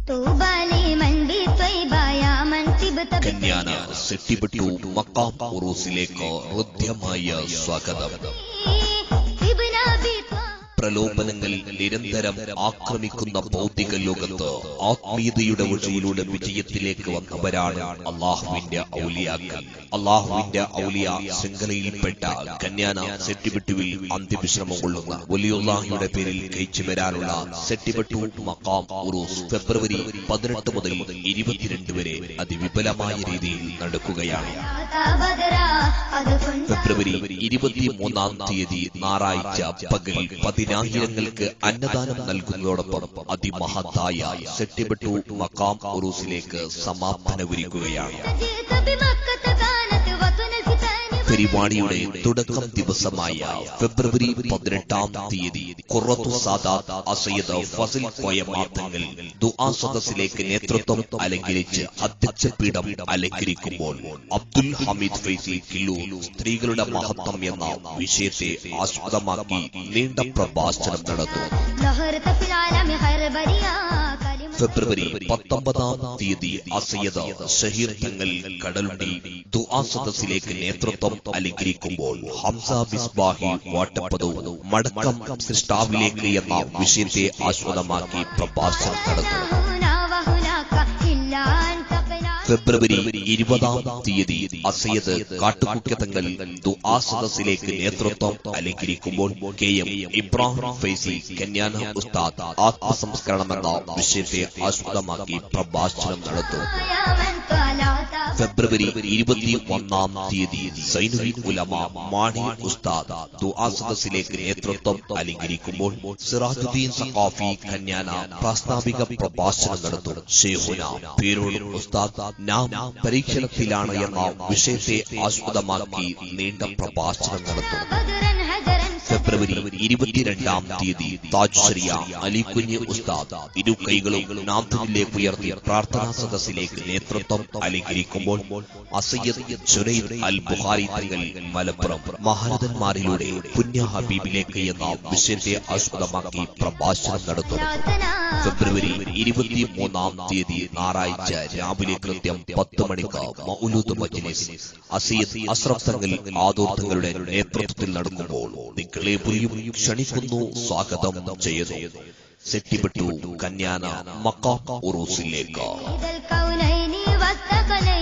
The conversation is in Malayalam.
طوبى لمن بطيبة يا من طبت കന്യാന സെട്ടിപ്പെട്ടു മക്കാം ഉറൂസിലേക്ക് ഹൃദ്യമായ സ്വാഗതം طبنا بطا പ്രലോഭനങ്ങൾ നിരന്തരം ആക്രമിക്കുന്ന ഭൗതിക ലോകത്ത് ആത്മീയതയുടെ വഴിയിലൂടെ വിജയത്തിലേക്ക് വന്നവരാണ് അള്ളാഹുവിന്റെ ഔലിയാക്കൾ അള്ളാഹുവിന്റെ ഔലിയ ശൃംഖലയിൽപ്പെട്ട കന്യാന സെട്ടിബിട്ടുവിൽ അന്ത്യവിശ്രമം കൊള്ളുന്ന വലിയുള്ളാഹിയുടെ പേരിൽ കഴിച്ചു വരാനുള്ള സെട്ടിബട്ടു മക്കാം ഉറൂസ് ഫെബ്രുവരി പതിനെട്ട് മുതൽ ഇരുപത്തിരണ്ട് വരെ അതിവിപുലമായ രീതിയിൽ നടക്കുകയാണ് بدرا قد كنت ഫെബ്രുവരി ഇരുപത്തിമൂന്നാം തീയതി ഞായറാഴ്ച പകൽ പതിനായിരങ്ങൾക്ക് അന്നദാനം നൽകുന്നതോടൊപ്പം അതിമഹത്തായ സെട്ടിബട്ടു മക്കാം ഉറൂസിലേക്ക് സമാപനമൊരുക്കുകയാണ് جئت بمكة كانت وطن الفتن പരിപാടിയുടെ തുടക്കം ദിവസമായ ഫെബ്രുവരി പതിനെട്ടാം തീയതി കുറത്തു സാദാത്ത് അസയ്യദ് ഫസിൽ പോയ മാത്തങ്ങൾ ദുആ സദസ്സിലേക്ക് നേതൃത്വം അലങ്കരിച്ച് അധ്യക്ഷ പീഠം അലങ്കരിക്കുമ്പോൾ അബ്ദുൽ ഹമീദ് ഫൈസി കില്ലൂർ സ്ത്രീകളുടെ മഹത്വം എന്ന വിഷയത്തെ ആസ്പദമാക്കി നീണ്ട പ്രഭാഷണം നടത്തും ظهرت في العالم خير بريا كلمة ഫെബ്രുവരി പത്തൊമ്പതാം തീയതി അസയ്യദ് ഷഹീർ തങ്ങൾ കടലുണ്ടി ദുആ സദസ്സിലേക്ക് നേതൃത്വം അലങ്കരിക്കുമ്പോൾ ഹംസ ബിസ്ബാഹി വാട്ടപ്പതു മടക്കം സൃഷ്ടാവിലേക്ക് എന്ന വിഷയത്തെ ആസ്പദമാക്കി പ്രഭാഷണം നടത്തും هنا وهناك إلا أن تقنا ഫെബ്രുവരി ഇരുപതാം തീയതി അസയ്യദ് കാട്ടുകുക്കത്തങ്ങൾ ദുആ സദസ്സിലേക്ക് നേതൃത്വം അലങ്കരിക്കുമ്പോൾ കെ എം ഇബ്രാഹിം ഫൈസി കന്യാന ഉസ്താദ് ആത്മസംസ്കരണം എന്ന വിഷയത്തെ ആസ്പദമാക്കി പ്രഭാഷണം നടത്തും يا من طلعت ഫെബ്രുവരി ഇരുപത്തി ഒന്നാം തീയതി സൈനുൽ ഉലമ മാണി ഉസ്താദ് ദുആ സദസ്സിലേക്ക് നേതൃത്വം അലങ്കരിക്കുമ്പോൾ സിറാജുദ്ദീൻ സഖാഫി കന്യാന പ്രാസ്താവിക പ്രഭാഷണം നടത്തും ഷെയ്ഖുന പേരോട് ഉസ്താദ് നാം പരീക്ഷണത്തിലാണ് എന്ന വിഷയത്തെ ആസ്പദമാക്കി നീണ്ട പ്രഭാഷണം നടത്തും بدرا هجرا ഫെബ്രുവരി ഇരുപത്തിരണ്ടാം തീയതി താജ് ഷരിയ അലിക്കുഞ്ഞ് ഉസ്താദ് ഇരു കൈകളും നാഥനിലേക്ക് ഉയർത്തി പ്രാർത്ഥനാ സദസ്സിലേക്ക് നേതൃത്വം അലങ്കരിക്കുമ്പോൾ അസയ്യദ് ഷുരൈദ് അൽ ബുഹാരി തങ്ങൾ മലപ്പുറം മഹാരഥന്മാരിലൂടെ പുണ്യ ഹബീബിലേക്ക് എന്ന വിഷയത്തെ ആസ്പദമാക്കി പ്രഭാഷണം നടത്തും طلعتنا ഫെബ്രുവരി ഇരുപത്തി മൂന്നാം തീയതി ഞായറാഴ്ച രാവിലെ കൃത്യം പത്ത് മണിക്ക് മൗലൂദ് മജ്ലിസ് അസീദ് അസ്രഫ് തങ്ങൾ ആദോത്തങ്ങളുടെ നേതൃത്വത്തിൽ നടക്കുമ്പോൾ നിങ്ങളെ പുലിയും ക്ഷണിക്കുന്നു സ്വാഗതം ചെയ്യുന്നു സെറ്റിപ്പെട്ടു കന്യാന മക്കാം ഉറൂസിലേക്ക് إذا الكونين والثقلين